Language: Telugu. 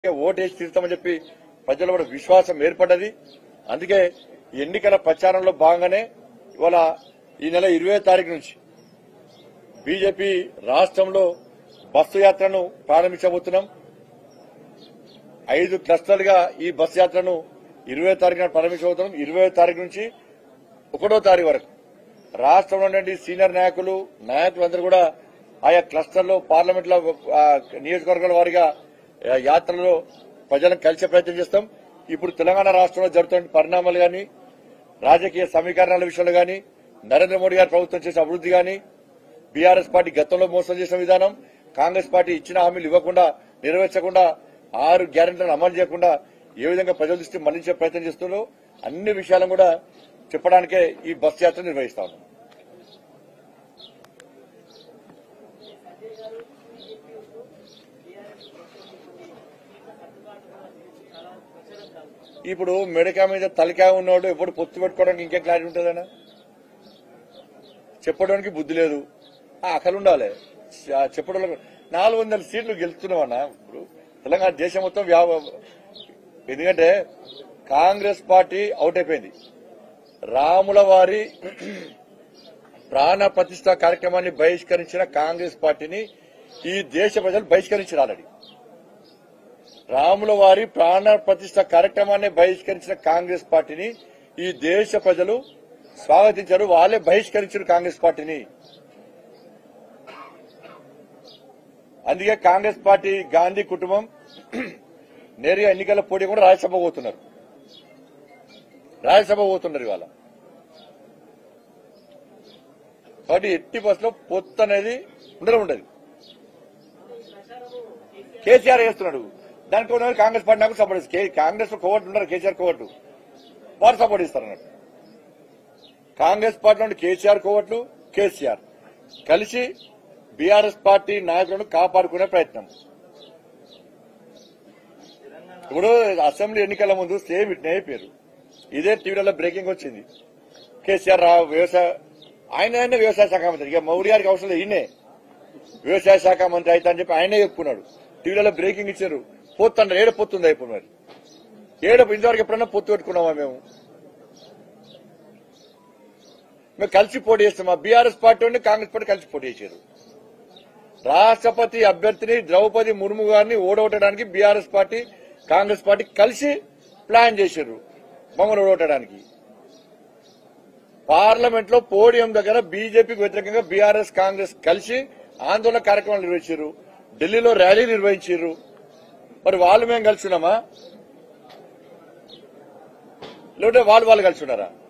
ఓటేసి తీరుతామని చెప్పి ప్రజల్లో కూడా విశ్వాసం ఏర్పడ్డది అందుకే ఈ ఎన్నికల ప్రచారంలో భాగంగానే ఇవాళ ఈ నెల ఇరవై తారీఖు నుంచి బీజేపీ రాష్ట్రంలో బస్సు యాత్రను ప్రారంభించబోతున్నాం ఐదు క్లస్టర్లుగా ఈ బస్సు యాత్రను ఇరవై తారీఖున ప్రారంభించబోతున్నాం ఇరవై తారీఖు నుంచి ఒకటో తారీఖు వరకు రాష్ట్రంలో ఉన్నటువంటి సీనియర్ నాయకులు నాయకులందరూ కూడా ఆయా క్లస్టర్లో పార్లమెంట్లో ఆ, నియోజకవర్గాల వారిగా ఆ, యాత్రలో ప్రజలను కలిసే ప్రయత్నం చేస్తాం ఇప్పుడు తెలంగాణ రాష్ట్రంలో జరుగుతున్న పరిణామాలు గాని రాజకీయ సమీకరణాల విషయంలో గాని నరేంద్ర మోడీ గారి ప్రభుత్వం చేసే అభివృద్ధి గాని బీఆర్ఎస్ పార్టీ గతంలో మోసం చేసిన విధానం కాంగ్రెస్ పార్టీ ఇచ్చిన హామీలు ఇవ్వకుండా నెరవేర్చకుండా ఆరు గ్యారెంటీలను అమలు చేయకుండా ఏ విధంగా ప్రజల దృష్టి మళ్లించే ప్రయత్నం చేస్తున్నారో అన్ని విషయాలను కూడా చెప్పడానికే ఈ బస్ యాత్ర నిర్వహిస్తా ఉన్నాం ఇప్పుడు మెడకా మీద తలకాయ ఉన్నవాడు ఎప్పుడు పొత్తు పెట్టుకోవడానికి ఇంకే క్లారిటీ ఉంటుందన్నా చెప్పడానికి బుద్ధి లేదు ఆ అకలు ఉండాలి చ- చెప్పడం నాలుగు వందల సీట్లు గెలుస్తున్నామన్నా ఇప్పుడు తెలంగాణ దేశం మొత్తం వ్యా- ఎందుకంటే కాంగ్రెస్ పార్టీ అవుట్ అయిపోయింది రాముల వారి ప్రాణ ప్రతిష్ట కార్యక్రమాన్ని బహిష్కరించిన కాంగ్రెస్ పార్టీని ఈ దేశ ప్రజలు బహిష్కరించారు ఆల్రెడీ రాముల వారి ప్రాణ ప్రతిష్ట కార్యక్రమాన్ని బహిష్కరించిన కాంగ్రెస్ పార్టీని ఈ దేశ ప్రజలు స్వాగతించారు వాళ్ళే బహిష్కరించారు కాంగ్రెస్ పార్టీని అందుకే కాంగ్రెస్ పార్టీ గాంధీ కుటుంబం నేరుగా ఎన్నికల పోటీ కూడా రాజ్యసభ పోతున్నారు రాజ్యసభ పోతున్నారు ఇవాళ కాబట్టి ఎట్టి బస్సులో పొత్తు అనేది ఉండడం ఉండదు కేసీఆర్ చేస్తున్నాడు దానికి ఉన్న కాంగ్రెస్ పార్టీ నాకు సపోర్ట్ ఇస్తారు కాంగ్రెస్ లో కోవట్లు ఉన్నారు కేసీఆర్ కోవట్లు వారు సపోర్ట్ ఇస్తారు అన్నట్టు కాంగ్రెస్ పార్టీ నుండి కేసీఆర్ కోవట్లు కేసీఆర్ కలిసి బీఆర్ఎస్ పార్టీ నాయకులను కాపాడుకునే ప్రయత్నం ఇప్పుడు అసెంబ్లీ ఎన్నికల ముందు సేమ్ ఇట్నే అయిపోయారు ఇదే టీవీలలో బ్రేకింగ్ వచ్చింది కేసీఆర్ రా వ్యవసాయ ఆయన ఆయన వ్యవసాయ శాఖ మంత్రి ఇక మౌడి గారికి అవసరం లేదు ఈయనే వ్యవసాయ శాఖ మంత్రి అయితే అని చెప్పి ఆయనే చెప్పుకున్నాడు టీవీలలో బ్రేకింగ్ ఇచ్చారు పొత్తు ఏడ పొత్తుంది ఇప్పుడు మరి ఏడ ఇంతవరకు ఎప్పుడన్నా పొత్తు పెట్టుకున్నామా మేము మేము కలిసి పోటీ చేస్తాం మా బీఆర్ఎస్ పార్టీ ఉండి కాంగ్రెస్ పార్టీ కలిసి పోటీ చేశారు రాష్ట్రపతి అభ్యర్థిని ద్రౌపది ముర్ము గారిని ఓడగొట్టడానికి బీఆర్ఎస్ పార్టీ కాంగ్రెస్ పార్టీ కలిసి ప్లాన్ చేశారు మమ్మల్ని ఓడగొట్టడానికి పార్లమెంట్ లో పోడియం దగ్గర బీజేపీకి వ్యతిరేకంగా బీఆర్ఎస్ కాంగ్రెస్ కలిసి ఆందోళన కార్యక్రమాలు నిర్వహించారు ఢిల్లీలో ర్యాలీ నిర్వహించారు మరి వాళ్ళు మేము కలిసి ఉన్నామా లేదంటే వాళ్ళు వాళ్ళు కలిసి ఉన్నారా